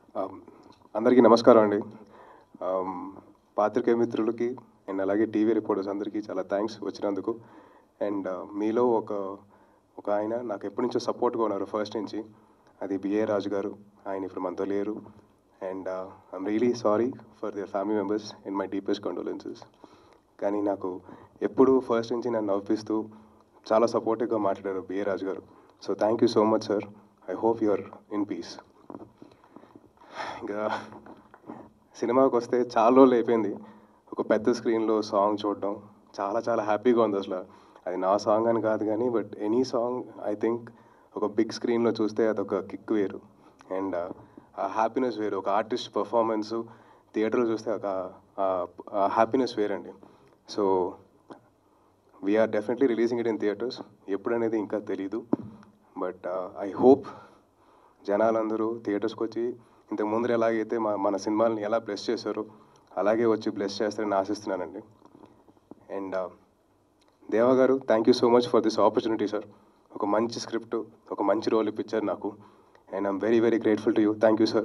Um, అందరికీ నమస్కారం అండి Um, పాత్రికేయ మిత్రులకి అండ్ అలాగే టీవీ రిపోర్టర్స్ అందరికీ చాలా థ్యాంక్స్ వచ్చినందుకు అండ్ మీలో ఒక ఒక ఆయన నాకు ఎప్పటి నుంచో సపోర్ట్గా ఉన్నారు ఫస్ట్ నుంచి అది బిఏ రాజు గారు ఆయన ఇప్పుడు మనతో లేరు and I'm really sorry for their family members in my deepest condolences కానీ నాకు ఎప్పుడు ఫస్ట్ నుంచి నన్ను నవ్విస్తూ చాలా సపోర్టివ్గా మాట్లాడారు BA Raju garu so thank you so much sir I hope your in peace ఇంకా సినిమాకి వస్తే చాలా రోజులు అయిపోయింది ఒక పెద్ద స్క్రీన్లో సాంగ్ చూడడం చాలా చాలా హ్యాపీగా ఉంది అసలు అది నా సాంగ్ అని కాదు కానీ but any song I think ఒక బిగ్ స్క్రీన్లో చూస్తే అదొక కిక్ వేరు అండ్ ఆ హ్యాపీనెస్ వేరు ఒక ఆర్టిస్ట్ పర్ఫార్మెన్స్ థియేటర్లో చూస్తే ఒక హ్యాపీనెస్ వేరండి so we're definitely releasing it in theatres ఎప్పుడనేది ఇంకా తెలీదు బట్ ఐ హోప్ జనాలందరూ థియేటర్స్కి వచ్చి ఇంతకు ముందు ఎలాగైతే మా మన సినిమాలని ఎలా బ్లెస్ చేశారో అలాగే వచ్చి బ్లెస్ చేస్తారని ఆశిస్తున్నానండి అండ్ దేవా గారు thank you so much for this opportunity sir ఒక మంచి స్క్రిప్ట్ ఒక మంచి రోల్ ఇప్పించారు నాకు and I'm very very grateful to you thank you sir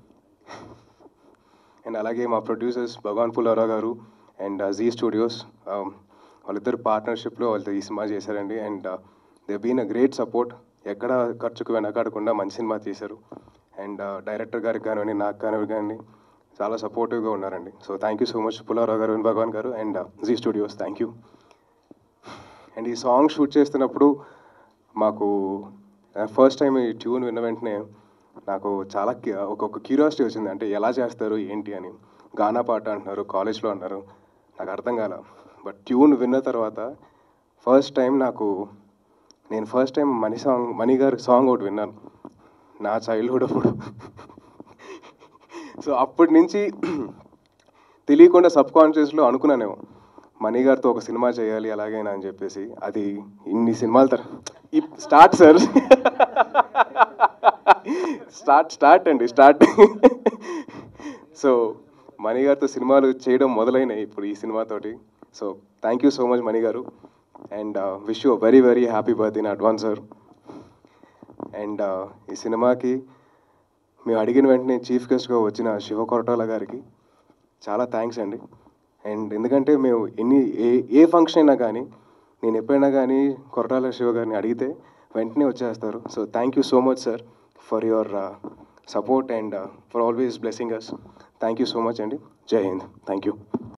and అలాగే మా ప్రొడ్యూసర్స్ భగవాన్ పుల్లారావు గారు అండ్ జీ స్టూడియోస్ వాళ్ళిద్దరు పార్ట్నర్షిప్లో వాళ్ళతో ఈ సినిమా చేశారండి and they been a great support ఎక్కడ ఖర్చుకు వెనకాడకుండా మంచి సినిమా తీశారు అండ్ డైరెక్టర్ గారికి కానివ్వండి నాకు కానివ్వండి కానీ చాలా సపోర్టివ్గా ఉన్నారండి so thank you so much Pullarao గారు అండ్ భగవాన్ గారు and Zee Studios thank you and ఈ సాంగ్ షూట్ చేస్తున్నప్పుడు మాకు ఫస్ట్ టైం ఈ ట్యూన్ విన్న వెంటనే నాకు చాలా కి- ఒక క్యూరియాసిటీ వచ్చింది అంటే ఎలా చేస్తారు ఏంటి అని గానా పాట అంటున్నారు కాలేజ్లో అన్నారు నాకు అర్థం కాల బట్ ట్యూన్ విన్న తర్వాత ఫస్ట్ టైం నాకు నేను first time Mani song Mani గారి సాంగ్ ఒకటి విన్నాను నా చైల్డ్హుడ్ అప్పుడు సో అప్పటి నుంచి తెలియకుండా సబ్ కాన్షియస్లో అనుకున్నానేమో మణి గారితో ఒక సినిమా చేయాలి అలాగైనా అని చెప్పేసి అది ఇన్ని సినిమాల తర్వాత స్టార్ట్ సార్ స్టార్ట్ స్టార్ట్ అండి స్టార్ట్ సో మణి గారితో సినిమాలు చేయడం మొదలైనాయి ఇప్పుడు ఈ సినిమాతోటి so thank you so much Mani గారు and wish you very very happy birth in advance sir and ఈ సినిమాకి మేము అడిగిన వెంటనే చీఫ్ గెస్ట్గా వచ్చిన శివ కొరటాల గారికి చాలా థ్యాంక్స్ అండి అండ్ ఎందుకంటే మేము ఎన్ని ఏ ఏ ఫంక్షన్ అయినా కానీ నేను ఎప్పుడైనా కానీ కొరటాల శివ గారిని అడిగితే వెంటనే వచ్చేస్తారు so thank you so much sir for your support and for always blessing us thank you so much అండి జై హింద్ థ్యాంక్ యూ